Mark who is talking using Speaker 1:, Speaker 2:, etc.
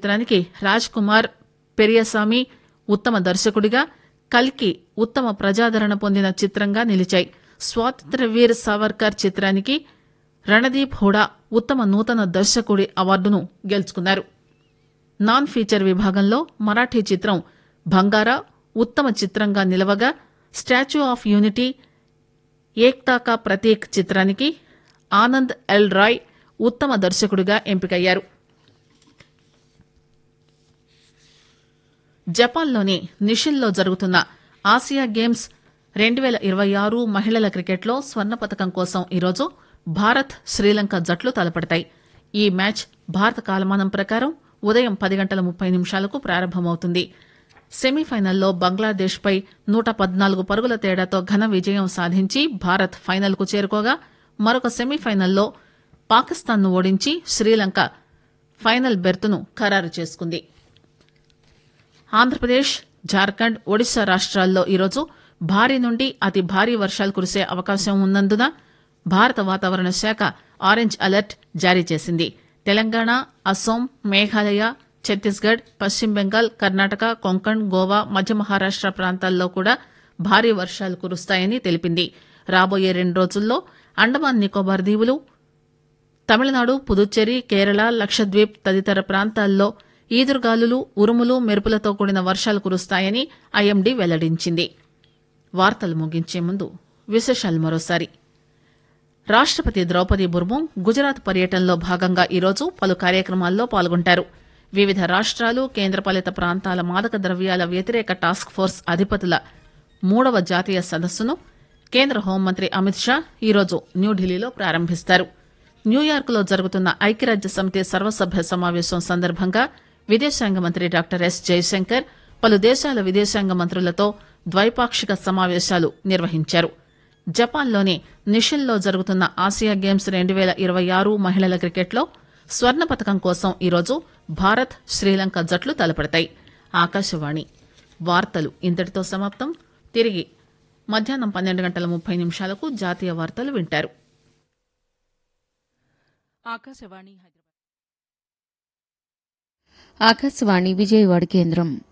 Speaker 1: చిత్రానికి రాజ్ కుమార్ పెరియసామి ఉత్తమ దర్శకుడిగా కల్కి ఉత్తమ ప్రజాదరణ పొందిన చిత్రంగా నిలిచాయి స్వాతంత్ర వీర్ సావర్కర్ చిత్రానికి రణదీప్ హుడా ఉత్తమ నూతన దర్శకుడి అవార్డును గెలుచుకున్నారు నాన్ ఫీచర్ విభాగంలో మరాఠీ చిత్రం బంగారా ఉత్తమ చిత్రంగా నిలవగా statue of unity Ekta ka Prateek చిత్రానికి ఆనంద్ ఎల్ రాయ్ ఉత్తమ దర్శకుడిగా ఎంపికయ్యారు జపాన్లోని నిషిన్లో జరుగుతున్న ఆసియా గేమ్స్ రెండు వేల ఇరవై ఆరు మహిళల క్రికెట్లో స్వర్ణ పథకం కోసం ఈరోజు భారత్ శ్రీలంక జట్లు తలపడతాయి ఈ మ్యాచ్ భారత కాలమానం ప్రకారం ఉదయం పది గంటల ముప్పై నిమిషాలకు ప్రారంభమవుతుంది సెమీఫైనల్లో బంగ్లాదేశ్పై నూట పద్నాలుగు పరుగుల తేడాతో ఘన విజయం సాధించి భారత్ ఫైనల్కు చేరుకోగా మరొక సెమీఫైనల్లో పాకిస్తాన్ను ఓడించి శ్రీలంక ఫైనల్ బెర్తును ఖరారు చేసుకుంది ఆంధ్రప్రదేశ్ జార్ఖండ్ ఒడిశా రాష్ట్రాల్లో ఈరోజు భారీ నుండి అతి భారీ వర్షాలు కురిసే అవకాశం ఉన్నందున భారత వాతావరణ శాఖ ఆరెంజ్ అలర్ట్ జారీ చేసింది తెలంగాణ అస్సోం మేఘాలయ ఛత్తీస్గఢ్ పశ్చిమ బెంగాల్ కర్ణాటక కొంకణ్ గోవా మధ్య మహారాష్ట ప్రాంతాల్లో కూడా భారీ వర్షాలు కురుస్తాయని తెలిపింది రాబోయే రెండు రోజుల్లో అండమాన్ నికోబార్ దీవులు తమిళనాడు పుదుచ్చేరి కేరళ లక్షద్వీప్ తదితర ప్రాంతాల్లో ఈదురుగాలులు ఉరుములు మెరుపులతో కూడిన వర్షాలు కురుస్తాయని ఐఎండీ వెల్లడించింది వార్తలు ముగించే ముందు విశేషాలు మరోసారి రాష్టపతి ద్రౌపది ముర్ము గుజరాత్ పర్యటనలో భాగంగా ఈరోజు పలు కార్యక్రమాల్లో పాల్గొంటారు వివిధ రాష్ట్రాలు కేంద్రపాలిత ప్రాంతాల మాదక ద్రవ్యాల వ్యతిరేక టాస్క్ ఫోర్స్ అధిపతుల మూడవ జాతీయ సదస్సును కేంద్ర హోంమంత్రి అమిత్ షా ఈరోజు న్యూఢిల్లీలో ప్రారంభిస్తారు న్యూయార్క్లో జరుగుతున్న ఐక్యరాజ్య సమితి సర్వసభ్య సమావేశం సందర్భంగా విదేశాంగ మంత్రి డాక్టర్ ఎస్ జయశంకర్ పలు దేశాల విదేశాంగ మంత్రులతో ద్వైపాక్షిక సమావేశాలు నిర్వహించారు జపాన్లోని నిషిన్లో జరుగుతున్న ఆసియా గేమ్స్ రెండు వేల ఇరవై ఆరు మహిళల క్రికెట్లో స్వర్ణ పథకం కోసం ఈరోజు భారత్ శ్రీలంక జట్లు తలపడతాయి ఆకాశవాణి వార్తలు ఇంతటితో సమాప్తం తిరిగి మధ్యాహ్నం పన్నెండు గంటల ముప్పై నిమిషాలకు జాతీయ వార్తలు వింటారు
Speaker 2: ఆకాశవాణి హైదరాబాద్
Speaker 3: ఆకాశవాణి విజయవాడ కేంద్రం